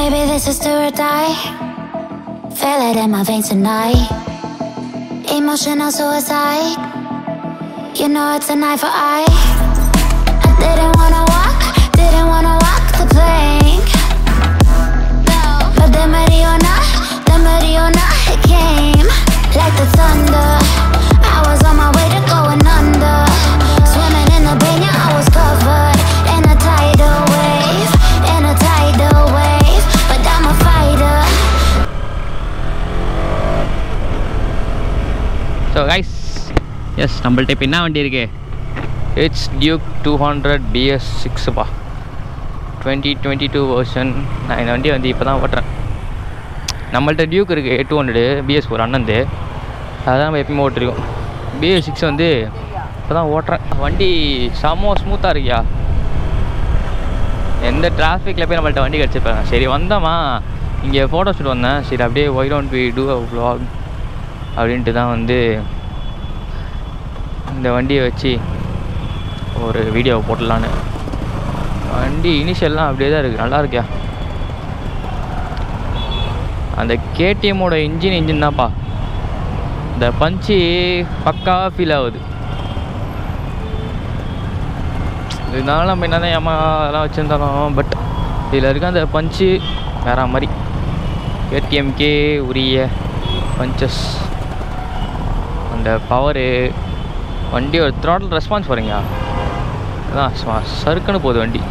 Baby, this is do or die. Feel it in my veins tonight. Emotional suicide. You know it's a knife for eye. I didn't wanna walk, didn't wanna walk the plank. But the Mariona, the Mariona, it came like the thunder. I was on my way to going under. Swimming in the bay, I was covered in a tidal wave, in a tidal wave. But I'm a fighter. So guys yes நம்மள்ட்ட இப்போ என்ன வண்டி இருக்கு it's Duke two hundred BS சிக்ஸுப்பா twenty twenty two version நான் இந்த வண்டியை வந்து இப்போ தான் ஓட்டுறேன் நம்மள்ட்ட டியூக் இருக்குது டூ ஹண்ட்ரடு பிஎஸ் ஃபோர் அண்ணந்து அதான் நம்ம எப்பயுமே ஓட்டிருக்கோம் பிஎஸ் சிக்ஸ் வந்து இப்போ தான் ஓட்டுறேன் வண்டி செம்ம ஸ்மூத்தாக இருக்கியா எந்த டிராஃபிக்கில் போய் நம்மள்ட்ட வண்டி கிடச்சிருப்பாங்க சரி வந்தோமா இங்கே ஃபோட்டோ ஷூட் வந்தேன் சரி அப்படியே why don't we do a vlog அப்படின்ட்டு தான் வந்து இந்த வண்டியை வச்சு ஒரு வீடியோ போட்டலான்னு வண்டி இனிஷியல்லாம் அப்படியே தான் இருக்குது நல்லா இருக்கியா அந்த கேடிஎம்மோட இன்ஜின் இன்ஜின் தான்ப்பா இந்த பஞ்சு பக்காவாக ஃபீல் ஆகுது இதனால நம்ம என்ன தான் ஏமா அதெல்லாம் வச்சுருந்தாலும் பட் இதில் இருக்க அந்த பஞ்சு வேற மாதிரி கேடிஎம்கே உரிய பஞ்சஸ் அந்த பவரு வண்டியோட த்ராட்டில் ரெஸ்பான்ஸ் வரீங்க அதான் சும்மா சறுக்குன்னு போகுது வண்டி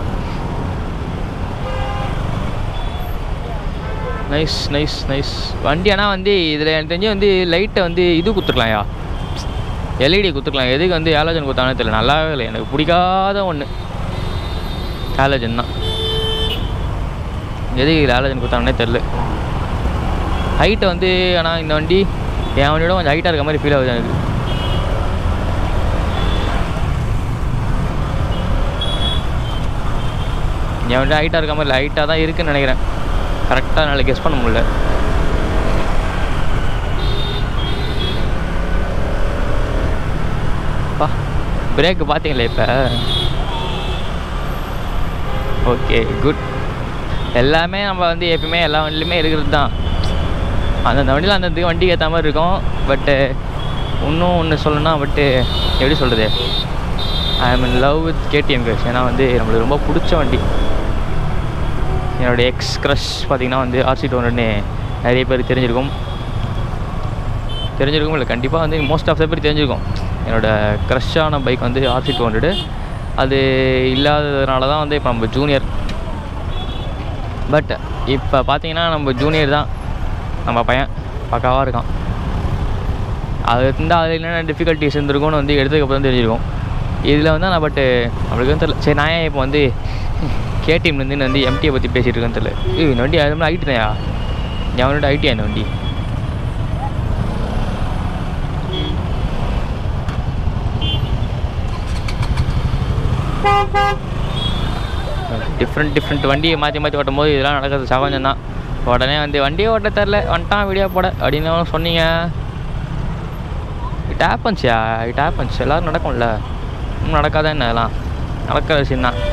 நைஸ் நைஸ் நைஸ் வண்டி ஆனால் வந்து இதில் எனக்கு தெரிஞ்சு வந்து லைட்டை வந்து இது குத்துக்கலாம்யா எல்இடி குத்துக்கலாம் எதுக்கு வந்து ஹாலஜன் குத்தானே தெரியல நல்லாவே இல்லை எனக்கு பிடிக்காத ஒன்று ஹாலஜன் தான் எதுக்கு இதில் ஹாலஜன் குத்தானே தெரில ஹைட்டை வந்து ஆனால் இந்த வண்டி என் வண்டியோட கொஞ்சம் ஹைட்டாக இருக்க மாதிரி ஃபீல் ஆகுது எனக்கு என் வண்டி ஹைட்டாக இருக்க மாதிரி ஹைட்டாக தான் இருக்குன்னு நினைக்கிறேன் கரெக்டாக என்னால் கெஸ் பண்ண முடியல பா பிரேக்கு பார்த்தீங்களா இப்போ ஓகே குட் எல்லாமே நம்ம வந்து எப்பயுமே எல்லா வண்டிலையுமே இருக்கிறது தான் அந்தந்த வண்டியில் அந்தந்த வண்டிக்கு ஏற்ற மாதிரி இருக்கும் பட்டு இன்னும் ஒன்று சொல்லணும்னா பட்டு எப்படி சொல்கிறது I am in love with KTM guys ஏன்னா வந்து நம்மளுக்கு ரொம்ப பிடிச்ச வண்டி என்னோடய எக்ஸ் க்ரஷ் பார்த்திங்கன்னா வந்து ஆர்சி டூ ஹண்ட்ரட்னு நிறைய பேர் தெரிஞ்சிருக்கும் தெரிஞ்சிருக்கும் இல்லை கண்டிப்பாக வந்து மோஸ்ட் ஆஃப் த பேர் தெரிஞ்சிருக்கும் என்னோடய க்ரஷ்ஷான பைக் வந்து ஆர்சி டூ ஹண்ட்ரடு அது இல்லாததுனால தான் வந்து இப்போ நம்ம ஜூனியர் பட் இப்போ பார்த்தீங்கன்னா நம்ம ஜூனியர் தான் நம்ம பையன் பக்காவாக இருக்கான் அது இருந்தால் அதில் என்னென்ன டிஃபிகல்ட்டிஸ் இருந்திருக்கும்னு வந்து எடுத்ததுக்கப்புறம் தான் தெரிஞ்சிருக்கும் இதில் வந்து நான் பட்டு நம்மளுக்கு வந்து தெரியல சரி நான் ஏன் இப்போ வந்து கேடிஎம்லேருந்து வந்து எம்டியை பற்றி பேசிகிட்டு இருக்கேன்னு தெரியல ஏய் இந்த வண்டி அது ஐடி தான்யா என் வண்டி ஐடியா இந்த வண்டி டிஃப்ரெண்ட் டிஃப்ரெண்ட் வண்டியை மாற்றி மாற்றி ஓட்டும் போது இதெல்லாம் நடக்கிறது சகஜம் தான் உடனே வந்து வண்டியை ஓட்ட தெரில வந்துட்டான் வீடியோ போட அப்படின்னு சொன்னீங்க இட் ஹேப்பன்ஸ்யா இட் ஹேப்பன்ஸ் எல்லோரும் நடக்கும்ல இன்னும் நடக்காத என்ன இதெல்லாம் நடக்கிற விஷயம் தான்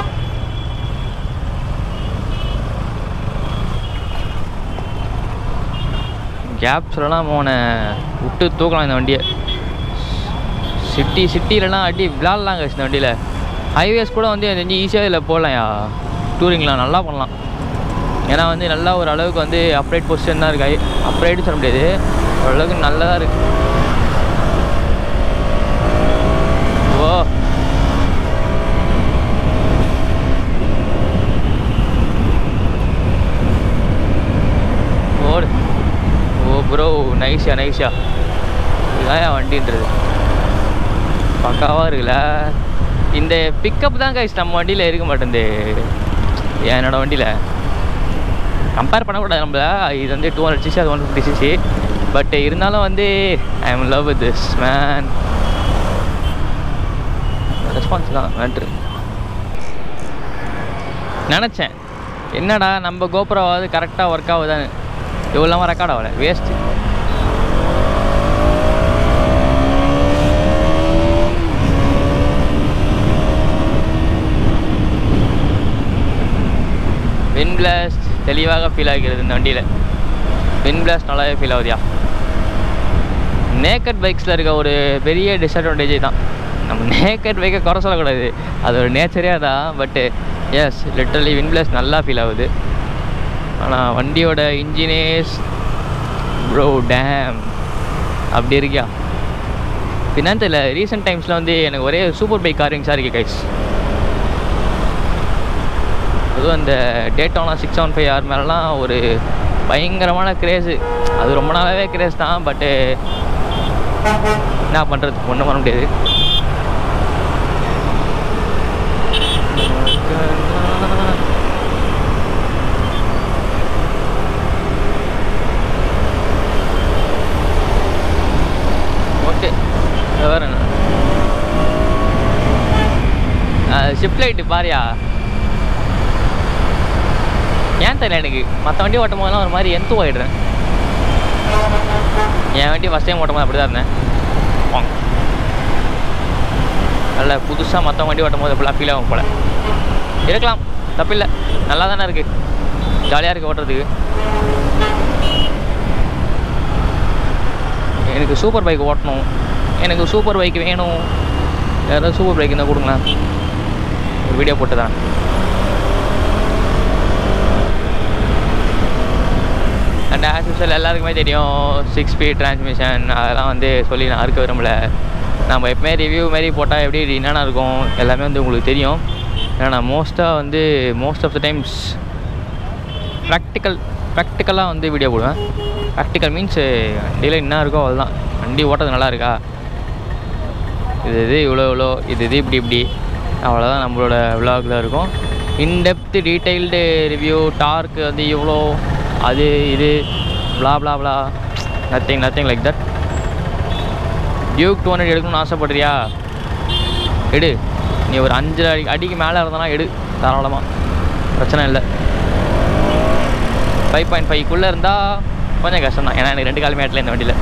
கேப்ஸ்லலாம் அவனை விட்டு தூக்கலாம் இந்த வண்டியை சிட்டி சிட்டிலலாம் அடி விளாட்லாங்க இந்த வண்டியில் ஹைவேஸ் கூட வந்து எனக்கு தெரிஞ்சு ஈஸியாக இதில் போகலாம்யா டூரிங்லாம் நல்லா பண்ணலாம் ஏன்னா வந்து நல்லா ஒரு அளவுக்கு வந்து அப்ரைட் பொசிஷன் தான் இருக்குது அப்ரைட்னு சொல்ல முடியாது ஓரளவுக்கு நல்லதாக இருக்குது ஓ ஓடு ஓ ப்ரோ நைஸியா நைஸியா இதுதான் வண்டின்றது பக்காவாக இருக்குல்ல இந்த பிக்கப் தான் கைஸ் நம்ம வண்டியில் இருக்க மாட்டேங்குது என்னோட வண்டியில் கம்பேர் பண்ணக்கூடாது நம்மள இது வந்து டூ ஹண்ட்ரட் சிசி அது ஒன் ஃபிஃப்டி சிசி பட் இருந்தாலும் வந்து I am love with this man response தான் நன்றி நினச்சேன் என்னடா நம்ம கோபுரவாவது கரெக்டாக ஒர்க் ஆகுதான்னு இவ்வளோ இல்லாமல் ரெக்கார்ட் ஆகலை வேஸ்ட்டு வின் பிளாஸ்ட் தெளிவாக ஃபீல் ஆகிறது இந்த வண்டியில் வின் பிளாஸ்ட் நல்லாவே ஃபீல் ஆகுதியா நேக்கட் பைக்ஸில் இருக்க ஒரு பெரிய டிஸ்அட்வான்டேஜ் தான் நம்ம நேக்கட் பைக்கை குறை சொல்லக்கூடாது அது ஒரு நேச்சரே தான் but yes literally wind blast நல்லா ஃபீல் ஆகுது ஆனால் வண்டியோட இன்ஜினேஸ் ப்ரோ டேம் அப்படி இருக்கியா என்னன்னு தெரியல ரீசெண்ட் டைம்ஸில் வந்து எனக்கு ஒரே சூப்பர் பைக் காரிங்ஸாக இருக்குது கைஸ் அதுவும் அந்த டேட்டானா சிக்ஸ் செவன் ஃபைவ் ஆர் மேலலாம் ஒரு பயங்கரமான கிரேஸு அது ரொம்ப நாளாகவே கிரேஸ் தான் பட்டு என்ன பண்ணுறது ஒன்றும் பண்ண முடியாது ஓகே வேறு என்ன ஷிஃப்ட் லைட்டு பாரியா ஏன் தெரியல எனக்கு மற்ற வண்டி ஓட்டும் போதெல்லாம் ஒரு மாதிரி எந்து ஆகிடுறேன் என் வண்டி ஃபஸ்ட் டைம் ஓட்டும் போது அப்படி தான் இருந்தேன் வாங்க நல்ல புதுசாக மற்ற வண்டி ஓட்டும் போது அப்படிலாம் ஃபீல் ஆகும் போல் இருக்கலாம் தப்பில்லை நல்லா தானே இருக்குது ஜாலியாக இருக்குது ஓட்டுறதுக்கு எனக்கு சூப்பர் பைக் ஓட்டணும் எனக்கு சூப்பர் பைக் வேணும் யாராவது சூப்பர் பைக் இருந்தால் கொடுங்களேன் ஒரு வீடியோ போட்டு தான் அண்ட் ஆஸ் யூஸ்வல் எல்லாருக்குமே தெரியும் சிக்ஸ் ஸ்பீட் டிரான்ஸ்மிஷன் அதெல்லாம் வந்து சொல்லி நான் இருக்க விரும்பல நம்ம எப்பவுமே ரிவ்யூ மாரி போட்டால் எப்படி என்னென்ன இருக்கும் எல்லாமே வந்து உங்களுக்கு தெரியும் ஏன்னா நான் மோஸ்ட்டாக வந்து most of the times practical ப்ராக்டிக்கலாக வந்து வீடியோ போடுவேன் ப்ராக்டிக்கல் மீன்ஸ் வண்டியில் என்ன இருக்கோ அவ்வளோதான் வண்டி ஓட்டுறது நல்லா இருக்கா இது இது இவ்வளோ இவ்வளோ இது இது இப்படி இப்படி அவ்வளோதான் நம்மளோட விலாகில் இருக்கும் இன்டெப்த் டீட்டெயில்டு ரிவ்யூ டார்க் வந்து இவ்வளோ அது இது blah blah blah nothing nothing like that Duke two hundred எடுக்கணும்னு ஆசைப்படுறியா எடு நீ ஒரு அஞ்சு அடி அடிக்கு மேலே இருந்தனா எடு தாராளமாக பிரச்சனை இல்லை ஃபைவ் பாயிண்ட் ஃபைவ்க்குள்ளே இருந்தால் கொஞ்சம் கஷ்டம் தான் ஏன்னா எனக்கு ரெண்டு கால் மேட்டில் இந்த வண்டியில்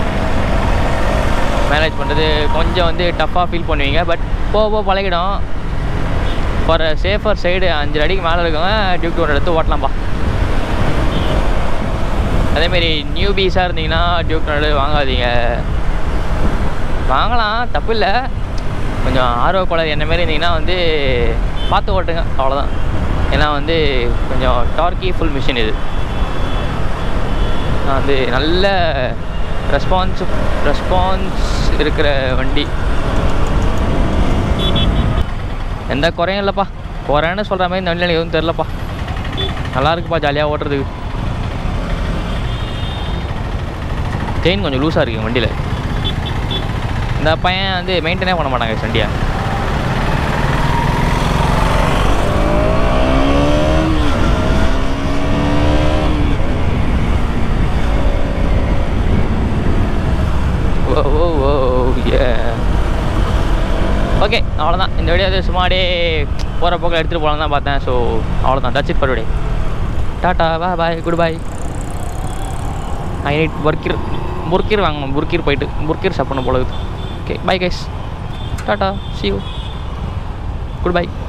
மேனேஜ் பண்ணுறது கொஞ்சம் வந்து டஃப்பாக ஃபீல் பண்ணுவீங்க பட் போக போக பழகிடும் ஃபார் சேஃபர் சைடு அஞ்சு அடிக்கு மேலே இருக்கவங்க டியூக் டூ ஹண்ட்ரட் எடுத்து ஓட்டலாம்ப்பா அதேமாரி நியூபீஸாக இருந்தீங்கன்னா டியூக் டூ ஹண்ட்ரட் வாங்காதீங்க வாங்கலாம் தப்பு இல்லை கொஞ்சம் ஆர்வ கோளாறு என்ன மாதிரி இருந்தீங்கன்னா வந்து பார்த்து ஓட்டுங்க அவ்வளோதான் ஏன்னா வந்து கொஞ்சம் டார்க்கி ஃபுல் மிஷின் இது நான் வந்து நல்ல ரெஸ்பான்ஸ் ரெஸ்பான்ஸ் இருக்கிற வண்டி எந்த குறையும் இல்லைப்பா குறைன்னு சொல்கிற மாதிரி இந்த வண்டியில் எனக்கு எதுவும் தெரிலப்பா நல்லா இருக்குப்பா ஜாலியாக ஓட்டுறதுக்கு செயின் கொஞ்சம் லூஸாக இருக்குது வண்டியில் இந்த பையன் வந்து மெயின்டைனே பண்ண மாட்டாங்க வண்டியை ஓ ஓ ஓ ஏ ஓகே அவ்வளோதான் இந்த வீடியோ வந்து சும்மாடே போகிற போக்கில் எடுத்துகிட்டு போகலாம் தான் பார்த்தேன் ஸோ அவ்வளோதான் தட்ஸ் இட் பர் tata bye bye good bye I need burger burger வாங்கணும் புர்கீர் போயிட்டு புர்கீர் சாப்பிடணும் போல இருக்குது okay bye guys tata see you good by